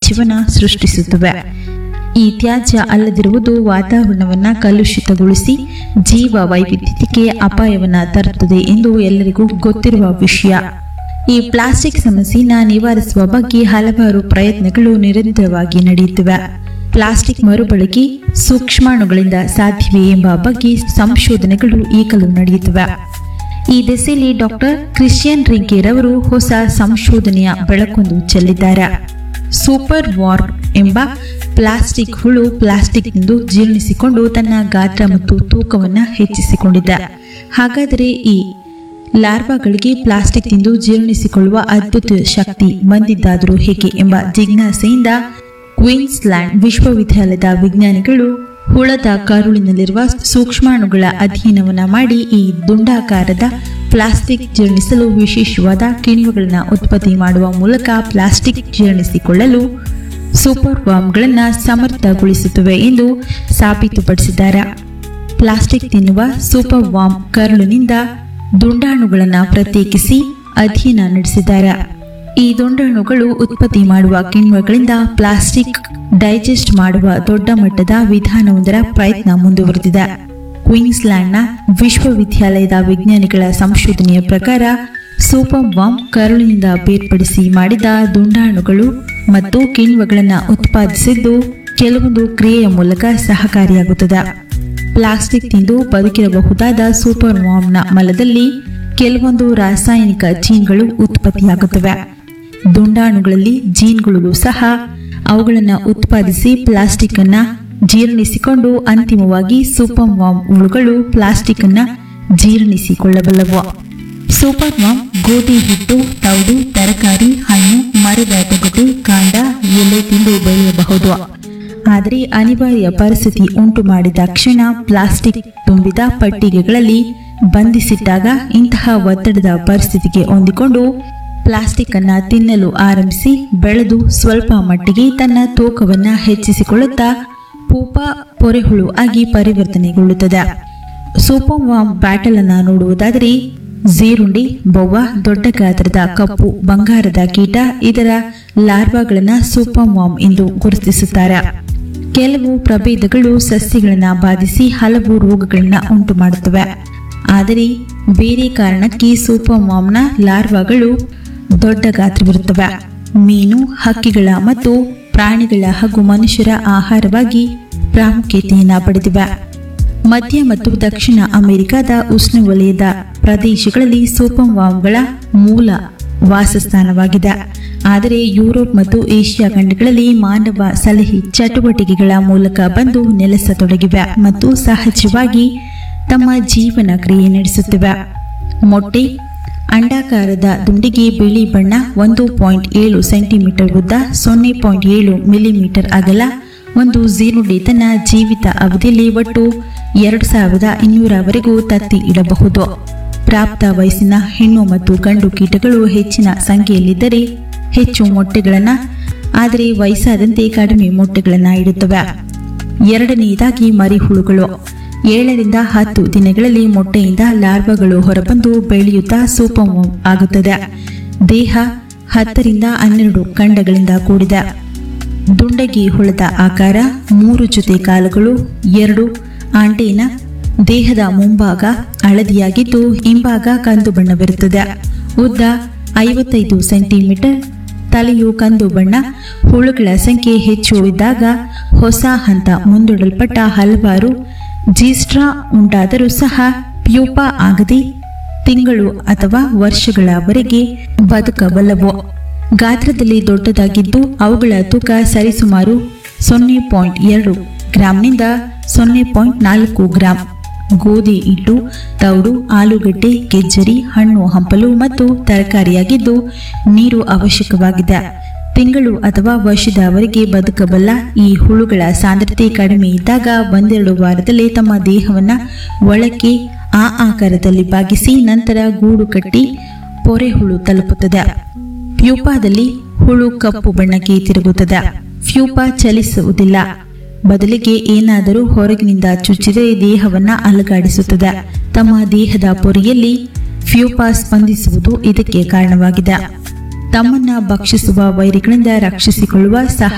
ತ್ಯಾಜ್ಯವನ್ನ ಸೃಷ್ಟಿಸುತ್ತವೆ ಈ ತ್ಯಾಜ್ಯ ಅಲ್ಲದಿರುವುದು ವಾತಾವರಣವನ್ನ ಕಲುಷಿತಗೊಳಿಸಿ ಜೀವ ವೈವಿಧ್ಯತೆಗೆ ಅಪಾಯವನ್ನ ತರುತ್ತದೆ ಎಂದು ಎಲ್ಲರಿಗೂ ಗೊತ್ತಿರುವ ವಿಷಯ ಈ ಪ್ಲಾಸ್ಟಿಕ್ ಸಮಸ್ಯೆನ ನಿವಾರಿಸುವ ಬಗ್ಗೆ ಹಲವಾರು ಪ್ರಯತ್ನಗಳು ನಿರಂತರವಾಗಿ ನಡೆಯುತ್ತಿವೆ ಪ್ಲಾಸ್ಟಿಕ್ ಮರುಬಳಕೆ ಸೂಕ್ಷ್ಮಾಣುಗಳಿಂದ ಸಾಧ್ಯವೇ ಎಂಬ ಬಗ್ಗೆ ಸಂಶೋಧನೆಗಳು ಈಗಲೂ ನಡೆಯುತ್ತಿವೆ ಈ ದಿಸೆಯಲ್ಲಿ ಡಾಕ್ಟರ್ ಕ್ರಿಶ್ಚಿಯನ್ ರಿಂಕೇರವರು ಹೊಸ ಸಂಶೋಧನೆಯ ಬೆಳಕೊಂದು ಚೆಲ್ಲಿದ್ದಾರೆ ಸೂಪರ್ ವಾರ್ಮ್ ಎಂಬ ಪ್ಲಾಸ್ಟಿಕ್ ಹುಳು ಪ್ಲಾಸ್ಟಿಕ್ನಿಂದ ಜೀರ್ಣಿಸಿಕೊಂಡು ತನ್ನ ಗಾತ್ರ ಮತ್ತು ತೂಕವನ್ನು ಹೆಚ್ಚಿಸಿಕೊಂಡಿದೆ ಹಾಗಾದರೆ ಈ ಲಾರ್ವಾಗಳಿಗೆ ಪ್ಲಾಸ್ಟಿಕ್ ತಿಂದು ಜೀರ್ಣಿಸಿಕೊಳ್ಳುವ ಅದ್ಭುತ ಶಕ್ತಿ ಬಂದಿದ್ದಾದರೂ ಹೇಗೆ ಎಂಬ ಜಿಜ್ಞಾಸೆಯಿಂದ ಕ್ವೀನ್ಸ್ಲ್ಯಾಂಡ್ ವಿಶ್ವವಿದ್ಯಾಲಯದ ವಿಜ್ಞಾನಿಗಳು ಹುಳದ ಕರುಳಿನಲ್ಲಿರುವ ಸೂಕ್ಷ್ಮಾಣುಗಳ ಅಧ್ಯಯನವನ್ನ ಮಾಡಿ ಈ ದುಂಡಾಕಾರದ ಪ್ಲಾಸ್ಟಿಕ್ ಜೀರ್ಣಿಸಲು ವಿಶೇಷವಾದ ಕಿಣ್ವಗಳನ್ನು ಉತ್ಪತ್ತಿ ಮಾಡುವ ಮೂಲಕ ಪ್ಲಾಸ್ಟಿಕ್ ಜೀರ್ಣಿಸಿಕೊಳ್ಳಲು ಸೂಪರ್ ವಾಮ್ಗಳನ್ನು ಸಮರ್ಥಗೊಳಿಸುತ್ತವೆ ಎಂದು ಸಾಬೀತುಪಡಿಸಿದ್ದಾರೆ ಪ್ಲಾಸ್ಟಿಕ್ ತಿನ್ನುವ ಸೂಪರ್ ವಾಮ್ ಕರುಳಿನಿಂದ ದುಂಡಾಣುಗಳನ್ನು ಪ್ರತ್ಯೇಕಿಸಿ ಅಧ್ಯಯನ ನಡೆಸಿದ್ದಾರೆ ಈ ದುಂಡಾಣುಗಳು ಉತ್ಪತ್ತಿ ಮಾಡುವ ಕಿಣ್ವಗಳಿಂದ ಪ್ಲಾಸ್ಟಿಕ್ ಡೈಜೆಸ್ಟ್ ಮಾಡುವ ದೊಡ್ಡ ಮಟ್ಟದ ವಿಧಾನವೊಂದರ ಪ್ರಯತ್ನ ಮುಂದುವರೆದಿದೆ ಕ್ವೀನ್ಸ್ಲ್ಯಾಂಡ್ನ ವಿಶ್ವವಿದ್ಯಾಲಯದ ವಿಜ್ಞಾನಿಗಳ ಸಂಶೋಧನೆಯ ಪ್ರಕಾರ ಸೂಪರ್ ವಾಮ್ ಕರುಳಿನಿಂದ ಬೇರ್ಪಡಿಸಿ ಮಾಡಿದ ದುಂಡಾಣುಗಳು ಮತ್ತು ಕಿಣ್ವಗಳನ್ನು ಉತ್ಪಾದಿಸಿದ್ದು ಕೆಲವೊಂದು ಕ್ರಿಯೆಯ ಮೂಲಕ ಸಹಕಾರಿಯಾಗುತ್ತದೆ ಪ್ಲಾಸ್ಟಿಕ್ ತಿಂದು ಬದುಕಿರಬಹುದಾದ ಸೂಪರ್ ವಾಮ್ನ ಮಲದಲ್ಲಿ ಕೆಲವೊಂದು ರಾಸಾಯನಿಕ ಜೀನ್ಗಳು ಉತ್ಪತ್ತಿಯಾಗುತ್ತವೆ ದುಂಡಾಣುಗಳಲ್ಲಿ ಜೀನ್ಗಳು ಸಹ ಅವುಗಳನ್ನು ಉತ್ಪಾದಿಸಿ ಪ್ಲಾಸ್ಟಿಕ್ ಅನ್ನ ಜೀರ್ಣಿಸಿಕೊಂಡು ಅಂತಿಮವಾಗಿ ಸೂಪರ್ ವಾಮ್ ಹುಳುಗಳು ಪ್ಲಾಸ್ಟಿಕ್ ಅನ್ನ ಜೀರ್ಣಿಸಿಕೊಳ್ಳಬಲ್ಲವು ಸೂಪರ್ ವಾಮ್ ಗೋಧಿ ಹಿಟ್ಟು ತೌಡು ತರಕಾರಿ ಹಣ್ಣು ಮರದ ತೊಗಟೆ ಕಾಂಡ ಎಲೆ ತಿಂದು ಬೆಳೆಯಬಹುದು ಆದರೆ ಅನಿವಾರ್ಯ ಪರಿಸ್ಥಿತಿ ಉಂಟು ಮಾಡಿದ ಕ್ಷಣ ಪ್ಲಾಸ್ಟಿಕ್ ತುಂಬಿದ ಪಟ್ಟಿಗೆಗಳಲ್ಲಿ ಬಂಧಿಸಿಟ್ಟಾಗ ಇಂತಹ ಒತ್ತಡದ ಪರಿಸ್ಥಿತಿಗೆ ಹೊಂದಿಕೊಂಡು ಪ್ಲಾಸ್ಟಿಕ್ ಅನ್ನ ತಿನ್ನಲು ಆರಂಭಿಸಿ ಬೆಳೆದು ಸ್ವಲ್ಪ ಮಟ್ಟಿಗೆ ತನ್ನ ತೂಕವನ್ನ ಹೆಚ್ಚಿಸಿಕೊಳ್ಳುತ್ತಾ ಪೂಪ ಪೊರೆಹುಳು ಆಗಿ ಪರಿವರ್ತನೆಗೊಳ್ಳುತ್ತದೆ ಸೂಪರ್ವಾಮ್ ಬ್ಯಾಟಲ್ ಅನ್ನ ನೋಡುವುದಾದರೆ ಜೀರುಂಡಿ ಬೊವ್ವ ದೊಡ್ಡ ಗಾತ್ರದ ಕಪ್ಪು ಬಂಗಾರದ ಕೀಟ ಇದರ ಲಾರ್ವಾಗಳನ್ನ ಸೂಪರ್ವಾಮ್ ಎಂದು ಗುರುತಿಸುತ್ತಾರೆ ಕೆಲವು ಪ್ರಭೇದಗಳು ಸಸ್ಯಗಳನ್ನ ಬಾಧಿಸಿ ಹಲವು ರೋಗಗಳನ್ನ ಉಂಟು ಮಾಡುತ್ತವೆ ಆದರೆ ಬೇರೆ ಕಾರಣಕ್ಕೆ ಸೂಪರ್ವಾಮ್ನ ಲಾರ್ವಾಗಳು ದೊಡ್ಡ ಗಾತ್ರವಿರುತ್ತವೆ ಮೀನು ಹಕ್ಕಿಗಳ ಮತ್ತು ಪ್ರಾಣಿಗಳ ಹಾಗೂ ಮನುಷ್ಯರ ಆಹಾರವಾಗಿ ಪ್ರಾಮುಖ್ಯತೆಯನ್ನು ಪಡೆದಿವೆ ಮಧ್ಯ ಮತ್ತು ದಕ್ಷಿಣ ಅಮೆರಿಕದ ಉಷ್ಣವಲಯದ ಪ್ರದೇಶಗಳಲ್ಲಿ ಸೂಪರ್ವಾಮ್ಗಳ ಮೂಲ ವಾಸಸ್ಥಾನವಾಗಿದೆ ಆದರೆ ಯುರೋಪ್ ಮತ್ತು ಏಷ್ಯಾ ಖಂಡಗಳಲ್ಲಿ ಮಾನವ ಸಲಹೆ ಚಟುವಟಿಕೆಗಳ ಮೂಲಕ ಬಂದು ನೆಲೆಸತೊಡಗಿವೆ ಮತ್ತು ಸಹಜವಾಗಿ ತಮ್ಮ ಜೀವನ ಕ್ರಿಯೆ ನಡೆಸುತ್ತಿವೆ ಮೊಟ್ಟೆ ಅಂಡಾಕಾರದ ದುಂಡಿಗೆ ಬಿಳಿ ಬಣ್ಣ ಒಂದು ಪಾಯಿಂಟ್ ಏಳು ಸೆಂಟಿಮೀಟರ್ ಉದ್ದ ಸೊನ್ನೆ ಪಾಯಿಂಟ್ ಏಳು ಮಿಲಿಮೀಟರ್ ಅಗಲ ಒಂದು ಜೀರುಂಡೆ ತನ್ನ ಜೀವಿತ ಅವಧಿಯಲ್ಲಿ ಒಟ್ಟು ಎರಡು ಸಾವಿರದ ಇನ್ನೂರವರೆಗೂ ತತ್ತಿ ಇಡಬಹುದು ಪ್ರಾಪ್ತ ವಯಸ್ಸಿನ ಹೆಣ್ಣು ಮತ್ತು ಗಂಡು ಕೀಟಗಳು ಹೆಚ್ಚಿನ ಸಂಖ್ಯೆಯಲ್ಲಿದ್ದರೆ ಹೆಚ್ಚು ಮೊಟ್ಟೆಗಳನ್ನು ಆದರೆ ವಯಸ್ಸಾದಂತೆ ಕಡಿಮೆ ಮೊಟ್ಟೆಗಳನ್ನು ಇಡುತ್ತವೆ ಎರಡನೆಯದಾಗಿ ಮರಿಹುಳುಗಳು ಏಳರಿಂದ ಹತ್ತು ದಿನಗಳಲ್ಲಿ ಮೊಟ್ಟೆಯಿಂದ ಲಾರ್ವಾಗಳು ಹೊರಬಂದು ಬೆಳೆಯುತ್ತಾ ಸೂಪರ್ ಆಗುತ್ತದೆ ದೇಹ ಹತ್ತರಿಂದ ಹನ್ನೆರಡು ಖಂಡಗಳಿಂದ ಕೂಡಿದೆ ದುಂಡಗಿ ಹುಳದ ಆಕಾರ ಮೂರು ಜೊತೆ ಕಾಲುಗಳು ಎರಡು ಆಂಟೇನ ದೇಹದ ಮುಂಭಾಗ ಹಳದಿಯಾಗಿದ್ದು ಹಿಂಭಾಗ ಕಂದು ಬಣ್ಣವಿರುತ್ತದೆ ಉದ್ದ ಐವತ್ತೈದು ಸೆಂಟಿಮೀಟರ್ ತಲೆಯು ಕಂದು ಬಣ್ಣ ಹುಳುಗಳ ಸಂಖ್ಯೆ ಹೆಚ್ಚು ಇದ್ದಾಗ ಹೊಸ ಹಂತ ಮುಂದೂಡಲ್ಪಟ್ಟ ಹಲವಾರು ಜೀಸ್ಟ್ರಾ ಉಂಟಾದರೂ ಸಹ ಪ್ಯೂಪ ಆಗದೆ ತಿಂಗಳು ಅಥವಾ ವರ್ಷಗಳವರೆಗೆ ಬದುಕಬಲ್ಲವು ಗಾತ್ರದಲ್ಲಿ ದೊಡ್ಡದಾಗಿದ್ದು ಅವುಗಳ ತೂಕ ಸರಿಸುಮಾರು ಸೊನ್ನೆ ಪಾಯಿಂಟ್ ಎರಡು ಗ್ರಾಂನಿಂದ ಸೊನ್ನೆ ಪಾಯಿಂಟ್ ನಾಲ್ಕು ಗ್ರಾಂ ಗೋಧಿ ಹಿಟ್ಟು ತೌಡು ಆಲೂಗಡ್ಡೆ ಗೆಜ್ಜರಿ ಹಣ್ಣು ಹಂಪಲು ಮತ್ತು ತರಕಾರಿಯಾಗಿದ್ದು ನೀರು ಅವಶ್ಯಕವಾಗಿದೆ ತಿಂಗಳು ಅಥವಾ ವರ್ಷದವರೆಗೆ ಬದುಕಬಲ್ಲ ಈ ಹುಳುಗಳ ಸಾಂದ್ರತೆ ಕಡಿಮೆ ಇದ್ದಾಗ ಒಂದೆರಡು ವಾರದಲ್ಲೇ ತಮ್ಮ ದೇಹವನ್ನು ಒಳಕ್ಕೆ ಆ ಆಕಾರದಲ್ಲಿ ಬಾಗಿಸಿ ನಂತರ ಗೂಡು ಕಟ್ಟಿ ಪೊರೆ ಹುಳು ತಲುಪುತ್ತದೆ ಪ್ಯೂಪಾದಲ್ಲಿ ಹುಳು ಕಪ್ಪು ಬಣ್ಣಕ್ಕೆ ತಿರುಗುತ್ತದೆ ಫ್ಯೂಪಾ ಚಲಿಸುವುದಿಲ್ಲ ಬದಲಿಗೆ ಏನಾದರೂ ಹೊರಗಿನಿಂದ ಚುಚ್ಚಿದರೆ ದೇಹವನ್ನು ಅಲುಗಾಡಿಸುತ್ತದೆ ತಮ್ಮ ದೇಹದ ಪೊರೆಯಲ್ಲಿ ಫ್ಯೂಪಾ ಸ್ಪಂದಿಸುವುದು ಇದಕ್ಕೆ ಕಾರಣವಾಗಿದೆ ತಮ್ಮನ್ನ ಭಕ್ಷಿಸುವ ವೈರಿಗಳಿಂದ ರಕ್ಷಿಸಿಕೊಳ್ಳುವ ಸಹ